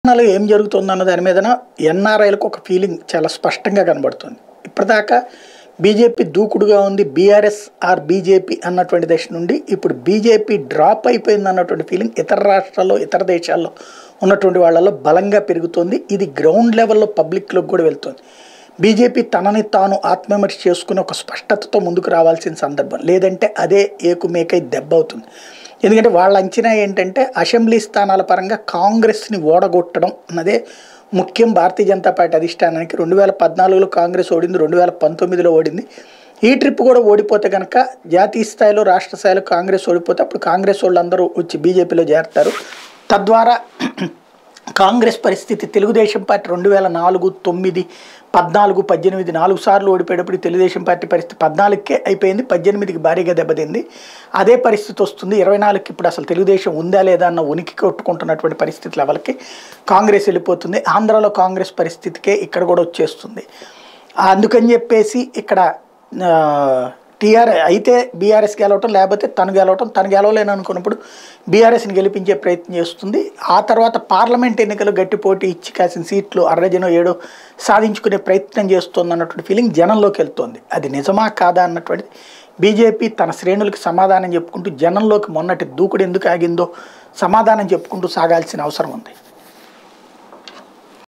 తెలంగాణలో ఏం జరుగుతుందన్న దాని మీదన ఎన్ఆర్ఐలకు ఒక ఫీలింగ్ చాలా స్పష్టంగా కనబడుతుంది ఇప్పటిదాకా బీజేపీ దూకుడుగా ఉంది బీఆర్ఎస్ ఆర్ బీజేపీ అన్నటువంటి దశ నుండి ఇప్పుడు బీజేపీ డ్రాప్ అయిపోయింది అన్నటువంటి ఫీలింగ్ ఇతర రాష్ట్రాల్లో ఇతర దేశాల్లో ఉన్నటువంటి వాళ్ళలో బలంగా పెరుగుతుంది ఇది గ్రౌండ్ లెవెల్లో పబ్లిక్లోకి కూడా వెళ్తుంది బీజేపీ తనని తాను ఆత్మవిమర్శ చేసుకుని ఒక స్పష్టతతో ముందుకు రావాల్సిన సందర్భం లేదంటే అదే ఏకుమేకై దెబ్బ అవుతుంది ఎందుకంటే వాళ్ళ అంచనా ఏంటంటే అసెంబ్లీ స్థానాల పరంగా కాంగ్రెస్ని ఓడగొట్టడం అన్నదే ముఖ్యం భారతీయ జనతా పార్టీ అధిష్టానానికి రెండు వేల పద్నాలుగులో కాంగ్రెస్ ఓడింది రెండు వేల పంతొమ్మిదిలో ఓడింది ఈ ట్రిప్ కూడా ఓడిపోతే కనుక జాతీయ స్థాయిలో రాష్ట్ర స్థాయిలో కాంగ్రెస్ ఓడిపోతే అప్పుడు కాంగ్రెస్ వాళ్ళందరూ వచ్చి బీజేపీలో చేరతారు తద్వారా కాంగ్రెస్ పరిస్థితి తెలుగుదేశం పార్టీ రెండు వేల నాలుగు తొమ్మిది పద్నాలుగు పద్దెనిమిది నాలుగు సార్లు ఓడిపోయేటప్పుడు తెలుగుదేశం పార్టీ పరిస్థితి పద్నాలుగుకే అయిపోయింది పద్దెనిమిదికి భారీగా దెబ్బతింది అదే పరిస్థితి వస్తుంది ఇరవై నాలుగుకి ఇప్పుడు అసలు తెలుగుదేశం ఉందా లేదా అన్న ఉనికి కొట్టుకుంటున్నటువంటి పరిస్థితి లెవెల్కి కాంగ్రెస్ వెళ్ళిపోతుంది ఆంధ్రాలో కాంగ్రెస్ పరిస్థితికే ఇక్కడ కూడా వచ్చేస్తుంది అందుకని చెప్పేసి ఇక్కడ టీఆర్ అయితే బీఆర్ఎస్ గెలవటం లేకపోతే తను గెలవటం తను గెలవలేను అనుకున్నప్పుడు బీఆర్ఎస్ని గెలిపించే ప్రయత్నం చేస్తుంది ఆ తర్వాత పార్లమెంట్ ఎన్నికలు గట్టి పోటీ ఇచ్చి కాసిన సీట్లు అరజనో ఏడో సాధించుకునే ప్రయత్నం చేస్తుంది అన్నటువంటి ఫీలింగ్ జనంలోకి వెళ్తోంది అది నిజమా కాదా అన్నటువంటిది బీజేపీ తన శ్రేణులకి సమాధానం చెప్పుకుంటూ జనంలోకి మొన్నటి దూకుడు ఎందుకు ఆగిందో సమాధానం చెప్పుకుంటూ సాగాల్సిన అవసరం ఉంది